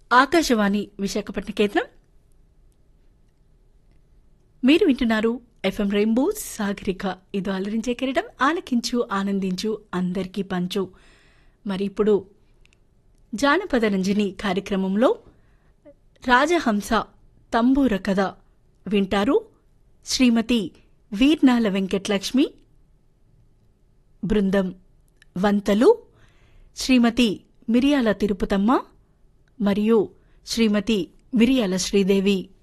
ఆకాశవాణి విశాఖపట్నం కేంద్రం మీరు వింటున్నారు ఎఫ్ఎం రెయిన్బో సాగరిక ఇది అలరించే కిరీటం ఆలకించు ఆనందించు అందరికీ పంచు మరి ఇప్పుడు జానపద రంజని కార్యక్రమంలో రాజహంస తంబూర కథ వింటారు శ్రీమతి వీర్నాల వెంకటలక్ష్మి బృందం వంతలు శ్రీమతి మిరియాల తిరుపతమ్మ మరియు శ్రీమతి మిరియాల శ్రీదేవి